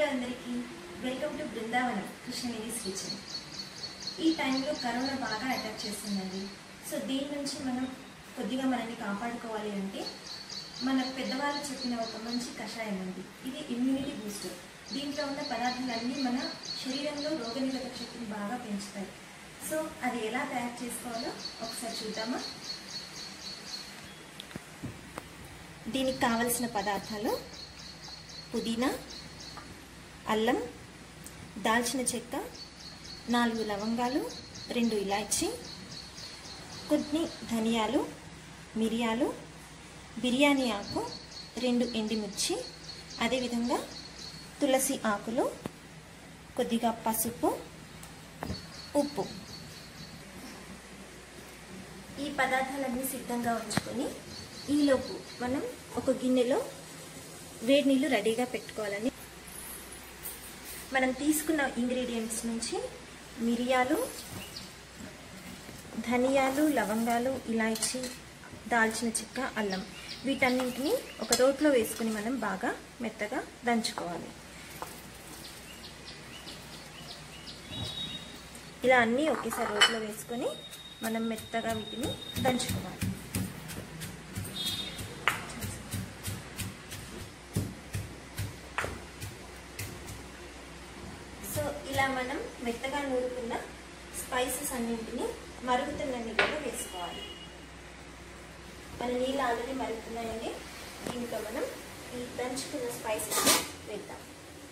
అందరికీ welcome to Brindavanam Krishnaveni kitchen ఈ టైంలో కరోనా బాగా అటాక్ చేస్తుందండి సో దీని నుంచి మనం కొద్దిగా మనల్ని కాపాడుకోవాలి అంటే మన పెద్దవాళ్ళు చెప్పిన ఒక మంచి కషాయం ఉంది ఇది ఇమ్యూనిటీ బూస్టర్ దీంట్లో ఉన్న పదార్థాలన్నీ మన శరీరంలో రోగనిరోధక శక్తిని బాగా పెంచుతాయి సో అది ఎలా తయారు చేసుకోవాలో ఒకసారి చూద్దామా దీనికి కావలసిన పదార్థాలు పుదీనా అల్లం దాల్చిన చెక్క నాలుగు లవంగాలు రెండు ఇలాచి కొన్ని ధనియాలు మిరియాలు బిర్యానీ ఆకు రెండు ఎండిమిర్చి అదేవిధంగా తులసి ఆకులు కొద్దిగా పసుపు ఉప్పు ఈ పదార్థాలన్నీ సిద్ధంగా ఉంచుకొని ఈలోపు మనం ఒక గిన్నెలో వేడి నీళ్ళు రెడీగా పెట్టుకోవాలని మనం తీసుకున్న ఇంగ్రీడియంట్స్ నుంచి మిరియాలు ధనియాలు లవంగాలు ఇలాచి దాల్చిన చెక్క అల్లం వీటన్నింటినీ ఒక రోట్లో వేసుకుని మనం బాగా మెత్తగా దంచుకోవాలి ఇలా అన్నీ ఒకేసారి రోట్లో వేసుకొని మనం మెత్తగా వీటిని దంచుకోవాలి సో ఇలా మనం మెత్తగా నూరుకున్న స్పైసెస్ అన్నింటినీ మరుగుతున్న నీళ్ళలో వేసుకోవాలి మన నీళ్ళు ఆల్రెడీ మరుగుతున్నాయండి దీంట్లో మనం ఈ దంచుకున్న స్పైసెస్ వేద్దాం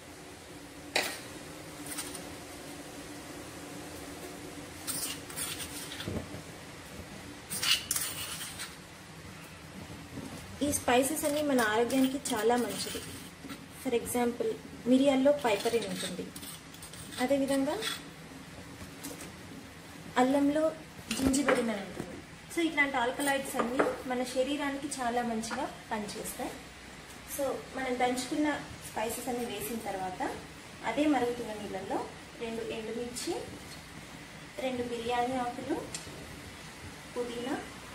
ఈ స్పైసెస్ అన్ని మన ఆరోగ్యానికి చాలా మంచిది ఫర్ ఎగ్జాంపుల్ మిరియాల్లో పైపరిన్ ఉంటుంది అదేవిధంగా అల్లంలో జింజిబెరిన్ అని ఉంటుంది సో ఇట్లాంటి ఆల్కలాయిడ్స్ అన్నీ మన శరీరానికి చాలా మంచిగా పనిచేస్తాయి సో మనం దంచుకున్న స్పైసెస్ అన్ని వేసిన తర్వాత అదే మరుగుతున్న నీళ్ళల్లో రెండు ఎండుమిర్చి రెండు బిర్యానీ ఆకులు పుదీనా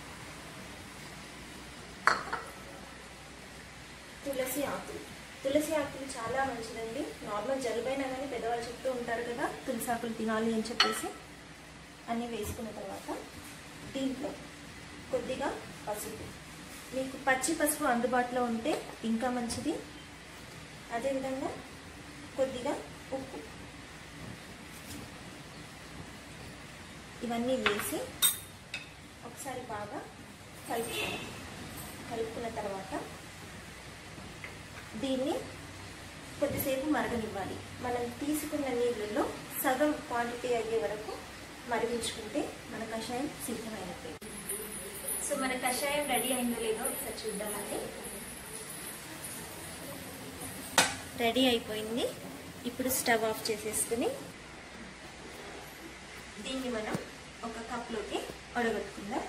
తులసి ఆకులు తులసి ఆకులు చాలా మంచిదండి నార్మల్ జలుబైనా కానీ పెద్దవాళ్ళు చెప్తూ ఉంటారు కదా తులసి ఆకులు తినాలి అని చెప్పేసి అన్నీ వేసుకున్న తర్వాత దీంట్లో కొద్దిగా పసుపు మీకు పచ్చి పసుపు అందుబాటులో ఉంటే ఇంకా మంచిది అదేవిధంగా కొద్దిగా ఉప్పు ఇవన్నీ వేసి ఒకసారి బాగా కలుపుకోవాలి కలుపుకున్న తర్వాత దీన్ని కొద్దిసేపు మరగనివ్వాలి మనం తీసుకున్న నీళ్ళలో సగం క్వాంటిటీ అయ్యే వరకు మరిగించుకుంటే మన కషాయం సిద్ధమైనట్టే సో మన కషాయం రెడీ అయిందో లేదో ఒకసారి చూద్దామండి రెడీ అయిపోయింది ఇప్పుడు స్టవ్ ఆఫ్ చేసేసుకుని దీన్ని మనం ఒక కప్లోకి వడగట్టుకుందాం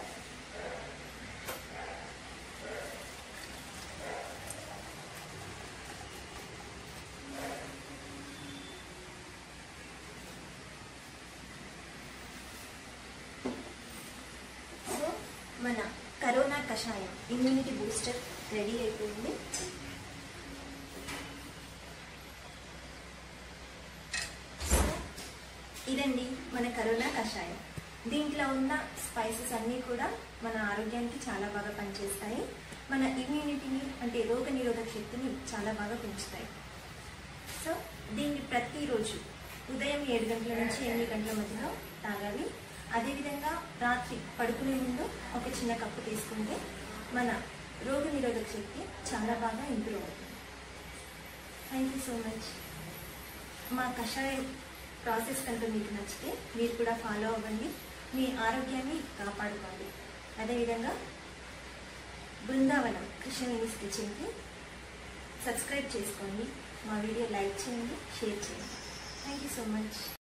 సో మన కరోనా కషాయం ఇమ్యూనిటీ బూస్టర్ రెడీ అయిపోయింది సో ఇదండి మన కరోనా కషాయం దీంట్లో ఉన్న స్పైసెస్ అన్నీ కూడా మన ఆరోగ్యానికి చాలా బాగా పనిచేస్తాయి మన ఇమ్యూనిటీని అంటే రోగ నిరోధక శక్తిని చాలా బాగా పెంచుతాయి సో దీన్ని ప్రతిరోజు ఉదయం ఏడు గంటల నుంచి ఎనిమిది గంటల మధ్యలో తాగాలి అదేవిధంగా రాత్రి పడుకునే ముందు ఒక చిన్న కప్పు తీసుకుంటే మన రోగ నిరోధక శక్తి చాలా బాగా ఇంప్రూవ్ అవుతుంది థ్యాంక్ యూ సో మచ్ మా కషాయం ప్రాసెస్ కనుక మీకు నచ్చితే మీరు కూడా ఫాలో అవ్వండి మీ ఆరోగ్యాన్ని కాపాడుకోండి అదేవిధంగా బృందావనం కృష్ణవేణి కిచెన్కి సబ్స్క్రైబ్ చేసుకోండి మా వీడియో లైక్ చేయండి షేర్ చేయండి థ్యాంక్ యూ సో మచ్